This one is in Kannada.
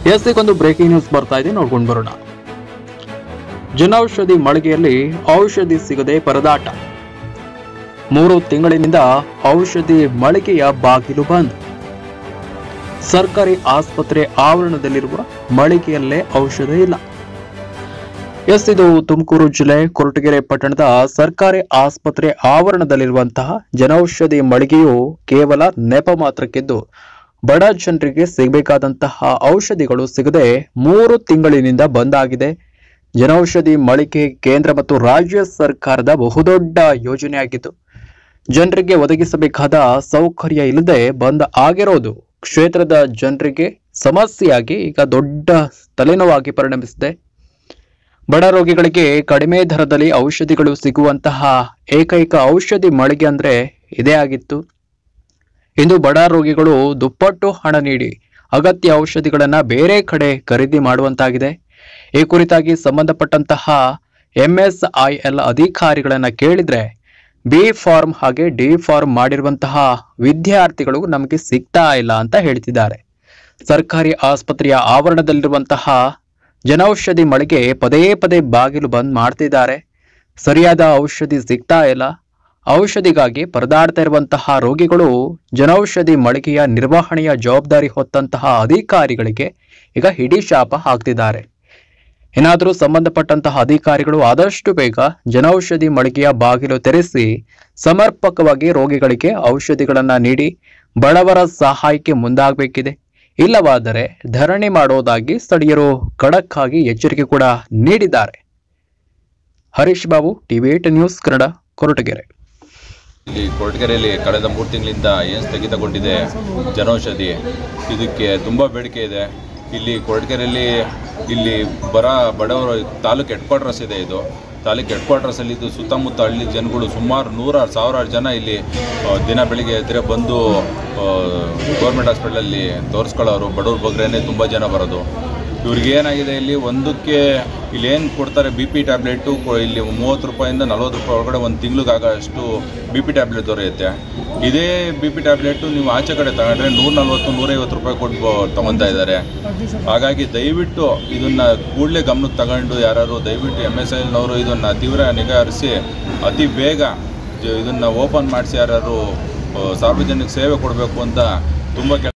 ಎಸ್ ಒಂದು ಬ್ರೇಕಿಂಗ್ ನ್ಯೂಸ್ ಬರ್ತಾ ಇದೆ ನೋಡ್ಕೊಂಡು ಬರೋಣ ಜನೌಷಧಿ ಮಳಿಗೆಯಲ್ಲಿ ಔಷಧಿ ಸಿಗದೆ ಪರದಾಟ ಮೂರು ತಿಂಗಳಿನಿಂದ ಔಷಧಿ ಮಳಿಗೆಯ ಬಾಗಿಲು ಬಂದ್ ಸರ್ಕಾರಿ ಆಸ್ಪತ್ರೆ ಆವರಣದಲ್ಲಿರುವ ಮಳಿಗೆಯಲ್ಲೇ ಔಷಧ ಇಲ್ಲ ಎಸ್ ಇದು ತುಮಕೂರು ಜಿಲ್ಲೆ ಕೊರಟಗೆರೆ ಪಟ್ಟಣದ ಸರ್ಕಾರಿ ಆಸ್ಪತ್ರೆ ಆವರಣದಲ್ಲಿರುವಂತಹ ಜನೌಷಧಿ ಮಳಿಗೆಯು ಕೇವಲ ನೆಪ ಮಾತ್ರಕ್ಕಿದ್ದು ಬಡ ಜನರಿಗೆ ಸಿಗಬೇಕಾದಂತಹ ಔಷಧಿಗಳು ಸಿಗದೆ ಮೂರು ತಿಂಗಳಿನಿಂದ ಬಂದ್ ಆಗಿದೆ ಜನೌಷಧಿ ಮಳಿಗೆ ಕೇಂದ್ರ ಮತ್ತು ರಾಜ್ಯ ಸರ್ಕಾರದ ಬಹುದೊಡ್ಡ ಯೋಜನೆಯಾಗಿದ್ದು ಜನರಿಗೆ ಒದಗಿಸಬೇಕಾದ ಸೌಕರ್ಯ ಇಲ್ಲದೆ ಬಂದ್ ಆಗಿರೋದು ಕ್ಷೇತ್ರದ ಜನರಿಗೆ ಸಮಸ್ಯೆಯಾಗಿ ಈಗ ದೊಡ್ಡ ತಲೆನೋವಾಗಿ ಪರಿಣಮಿಸಿದೆ ಬಡ ರೋಗಿಗಳಿಗೆ ಕಡಿಮೆ ದರದಲ್ಲಿ ಔಷಧಿಗಳು ಸಿಗುವಂತಹ ಏಕೈಕ ಔಷಧಿ ಮಳಿಗೆ ಅಂದ್ರೆ ಇದೇ ಆಗಿತ್ತು ಇಂದು ಬಡ ರೋಗಿಗಳು ದುಪ್ಪಟ್ಟು ಹಣ ನೀಡಿ ಅಗತ್ಯ ಔಷಧಿಗಳನ್ನ ಬೇರೆ ಕಡೆ ಖರೀದಿ ಮಾಡುವಂತಾಗಿದೆ ಈ ಕುರಿತಾಗಿ ಸಂಬಂಧಪಟ್ಟಂತಹ ಎಂಎಸ್ಐಎಲ್ ಅಧಿಕಾರಿಗಳನ್ನ ಕೇಳಿದ್ರೆ ಬಿ ಫಾರ್ಮ್ ಹಾಗೆ ಡಿ ಫಾರ್ಮ್ ಮಾಡಿರುವಂತಹ ವಿದ್ಯಾರ್ಥಿಗಳು ನಮಗೆ ಸಿಗ್ತಾ ಇಲ್ಲ ಅಂತ ಹೇಳ್ತಿದ್ದಾರೆ ಸರ್ಕಾರಿ ಆಸ್ಪತ್ರೆಯ ಆವರಣದಲ್ಲಿರುವಂತಹ ಜನೌಷಧಿ ಮಳಿಗೆ ಪದೇ ಪದೇ ಬಾಗಿಲು ಬಂದ್ ಮಾಡ್ತಿದ್ದಾರೆ ಸರಿಯಾದ ಔಷಧಿ ಸಿಗ್ತಾ ಇಲ್ಲ ಔಷಧಿಗಾಗಿ ಪರದಾಡ್ತಾ ಇರುವಂತಹ ರೋಗಿಗಳು ಜನೌಷಧಿ ಮಳಿಗೆಯ ನಿರ್ವಹಣೆಯ ಜವಾಬ್ದಾರಿ ಹೊತ್ತಂತಹ ಅಧಿಕಾರಿಗಳಿಗೆ ಈಗ ಹಿಡಿ ಶಾಪ ಹಾಕ್ತಿದ್ದಾರೆ ಏನಾದರೂ ಸಂಬಂಧಪಟ್ಟಂತಹ ಅಧಿಕಾರಿಗಳು ಆದಷ್ಟು ಬೇಗ ಜನೌಷಧಿ ಮಳಿಗೆಯ ಬಾಗಿಲು ತೆರೆಸಿ ಸಮರ್ಪಕವಾಗಿ ರೋಗಿಗಳಿಗೆ ಔಷಧಿಗಳನ್ನ ನೀಡಿ ಬಡವರ ಸಹಾಯಕ್ಕೆ ಮುಂದಾಗಬೇಕಿದೆ ಇಲ್ಲವಾದರೆ ಧರಣಿ ಮಾಡೋದಾಗಿ ಸ್ಥಳೀಯರು ಖಡಕ್ ಆಗಿ ಎಚ್ಚರಿಕೆ ಕೂಡ ನೀಡಿದ್ದಾರೆ Harish Babu TV eight news Kannada Koratagere ಇಲ್ಲಿ ಕೊರಟಗೆರೆಯಲ್ಲಿ ಕಳೆದ ಮೂರು ತಿಂಗಳಿಂದ ಏನು ಸ್ಥಗಿತಗೊಂಡಿದೆ ಜನೌಷಧಿ ಇದಕ್ಕೆ ತುಂಬ ಬೇಡಿಕೆ ಇದೆ ಇಲ್ಲಿ ಕೊರಟಗೆರೆಯಲ್ಲಿ ಇಲ್ಲಿ ಬರ ಬಡವರು ತಾಲೂಕು ಹೆಡ್ ಕ್ವಾರ್ಟರ್ಸ್ ಇದೆ ಇದು ತಾಲೂಕು ಹೆಡ್ ಕ್ವಾರ್ಟರ್ಸಲ್ಲಿ ಇದು ಸುತ್ತಮುತ್ತ ಹಳ್ಳಿ ಜನಗಳು ಸುಮಾರು ನೂರಾರು ಸಾವಿರಾರು ಜನ ಇಲ್ಲಿ ಆ, ದಿನ ಬೆಳಿಗ್ಗೆ ಎದ್ದರೆ ಬಂದು ಗೌರ್ಮೆಂಟ್ ಹಾಸ್ಪಿಟಲಲ್ಲಿ ತೋರಿಸ್ಕೊಳ್ಳೋರು ಬಡವ್ರ ಬಗ್ರೇನೆ ತುಂಬ ಜನ ಬರೋದು ಇವ್ರಿಗೆ ಏನಾಗಿದೆ ಇಲ್ಲಿ ಒಂದಕ್ಕೆ ಇಲ್ಲಿ ಏನು ಕೊಡ್ತಾರೆ ಬಿ ಪಿ ಟ್ಯಾಬ್ಲೆಟು ಇಲ್ಲಿ ಮೂವತ್ತು ರೂಪಾಯಿಂದ ನಲ್ವತ್ತು ರೂಪಾಯಿ ಒಳಗಡೆ ಒಂದು ತಿಂಗ್ಳಿಗಾಗ ಅಷ್ಟು ಬಿ ಪಿ ಟ್ಯಾಬ್ಲೆಟ್ ದೊರೆಯುತ್ತೆ ಇದೇ ಬಿ ಪಿ ಟ್ಯಾಬ್ಲೆಟು ನೀವು ಆಚೆ ಕಡೆ ತಗೊಂಡ್ರೆ ನೂರ ನಲ್ವತ್ತು ನೂರೈವತ್ತು ರೂಪಾಯಿ ಕೊಟ್ಟು ತಗೊತಾ ಇದ್ದಾರೆ ಹಾಗಾಗಿ ದಯವಿಟ್ಟು ಇದನ್ನು ಕೂಡಲೇ ಗಮನಕ್ಕೆ ತಗೊಂಡು ಯಾರು ದಯವಿಟ್ಟು ಎಮ್ ಎಸ್ ಐನವರು ಇದನ್ನು ತೀವ್ರ ನಿಗಾ ಹರಿಸಿ ಅತಿ ಬೇಗ ಇದನ್ನು ಓಪನ್ ಮಾಡಿಸಿ ಯಾರು ಸಾರ್ವಜನಿಕ ಸೇವೆ ಕೊಡಬೇಕು ಅಂತ ತುಂಬ